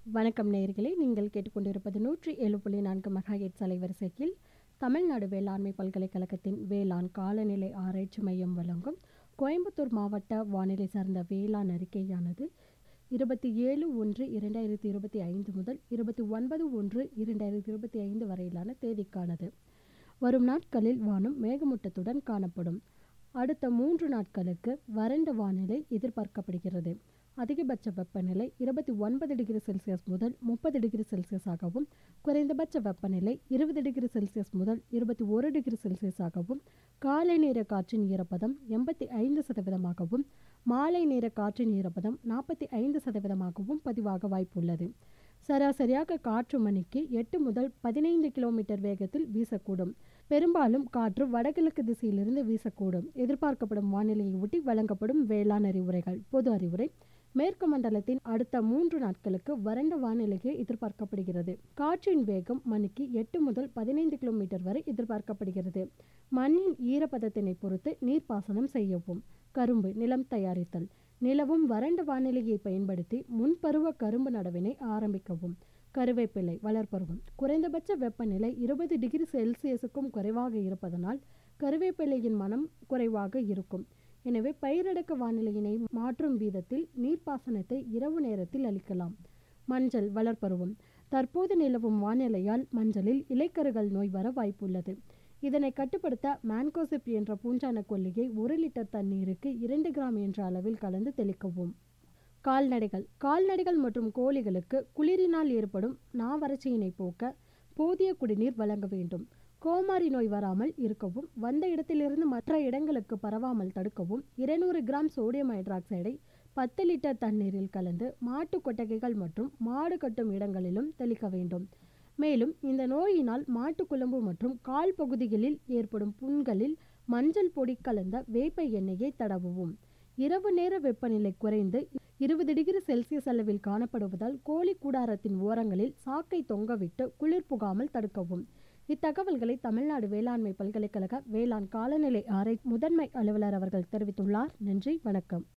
வணக்கம் நேயர்களே நீங்கள் கேட்டுக்கொண்டிருப்பது நூற்றி ஏழு புள்ளி நான்கு மெகாஹெட்ஸ் அலைவரிசையில் தமிழ்நாடு வேளாண்மை பல்கலைக்கழகத்தின் வேளாண் காலநிலை ஆராய்ச்சி மையம் வழங்கும் கோயம்புத்தூர் மாவட்ட வானிலை சார்ந்த வேளாண் அறிக்கையானது இருபத்தி ஏழு ஒன்று இரண்டாயிரத்தி இருபத்தி ஐந்து முதல் இருபத்தி ஒன்பது ஒன்று இரண்டாயிரத்தி இருபத்தி ஐந்து வரையிலான தேதிக்கானது வரும் நாட்களில் வானம் மேகமூட்டத்துடன் காணப்படும் அடுத்த மூன்று நாட்களுக்கு வறண்ட வானிலை எதிர்பார்க்கப்படுகிறது அதிகபட்ச வெப்பநிலை இருபத்தி ஒன்பது டிகிரி செல்சியஸ் முதல் முப்பது டிகிரி செல்சியஸாகவும் குறைந்தபட்ச வெப்பநிலை இருபது டிகிரி செல்சியஸ் முதல் இருபத்தி ஒரு டிகிரி செல்சியஸாகவும் காலை நேர காற்றின் ஈரப்பதம் எண்பத்தி ஐந்து சதவீதமாகவும் மாலை நேர காற்றின் ஈரப்பதம் நாற்பத்தி ஐந்து சதவீதமாகவும் பதிவாக வாய்ப்புள்ளது சராசரியாக காற்று மணிக்கு எட்டு முதல் பதினைந்து கிலோமீட்டர் வேகத்தில் வீசக்கூடும் பெரும்பாலும் காற்று வடகிழக்கு திசையிலிருந்து வீசக்கூடும் எதிர்பார்க்கப்படும் வானிலையை ஒட்டி வழங்கப்படும் வேளாண் அறிவுரைகள் பொது அறிவுரை மேற்கு மண்டலத்தின் அடுத்த மூன்று நாட்களுக்கு வறண்ட வானிலையே எதிர்பார்க்கப்படுகிறது காற்றின் வேகம் மணிக்கு எட்டு முதல் பதினைந்து கிலோமீட்டர் வரை எதிர்பார்க்கப்படுகிறது மண்ணின் ஈரப்பதத்தினை பொறுத்து நீர்ப்பாசனம் செய்யவும் கரும்பு நிலம் தயாரித்தல் நிலவும் வறண்ட வானிலையை பயன்படுத்தி முன்பருவ கரும்பு நடவினை ஆரம்பிக்கவும் கருவேப்பிலை வளர்ப்பருவம் குறைந்தபட்ச வெப்பநிலை இருபது டிகிரி செல்சியஸுக்கும் குறைவாக இருப்பதனால் கருவேப்பிலையின் மனம் குறைவாக இருக்கும் எனவே பயிரடக்க வானிலையினை மாற்றும் வீதத்தில் நீர்ப்பாசனத்தை இரவு நேரத்தில் அளிக்கலாம் மஞ்சள் வளர்ப்பருவம் தற்போது நிலவும் வானிலையால் மஞ்சளில் இலைக்கருகள் நோய் வர வாய்ப்புள்ளது இதனை கட்டுப்படுத்த மேன்கோசிப் என்ற பூஞ்சான கொல்லியை ஒரு லிட்டர் தண்ணீருக்கு இரண்டு கிராம் என்ற அளவில் கலந்து தெளிக்கவும் கால்நடைகள் கால்நடைகள் மற்றும் கோழிகளுக்கு குளிரினால் ஏற்படும் நாவறட்சியினை போக்க போதிய குடிநீர் வழங்க வேண்டும் கோமாரி நோய் வராமல் இருக்கவும் வந்த இடத்திலிருந்து மற்ற இடங்களுக்கு பரவாமல் தடுக்கவும் இருநூறு கிராம் சோடியம் ஹைட்ராக்சைடை பத்து லிட்டர் தண்ணீரில் கலந்து மாட்டு கொட்டகைகள் மற்றும் மாடு கட்டும் இடங்களிலும் தெளிக்க வேண்டும் மேலும் இந்த நோயினால் மாட்டுக்குழம்பு மற்றும் கால் பகுதிகளில் ஏற்படும் புண்களில் மஞ்சள் பொடி கலந்த வேப்ப எண்ணெயை தடவுவும் இரவு நேர வெப்பநிலை குறைந்து இருபது டிகிரி செல்சியஸ் அளவில் காணப்படுவதால் கோழி கூடாரத்தின் ஓரங்களில் சாக்கை தொங்கவிட்டு குளிர் புகாமல் தடுக்கவும் இத்தகவல்களை தமிழ்நாடு வேளாண்மை பல்கலைக்கழக வேளாண் காலநிலை ஆராய் முதன்மை அலுவலர் அவர்கள் தெரிவித்துள்ளார் நன்றி வணக்கம்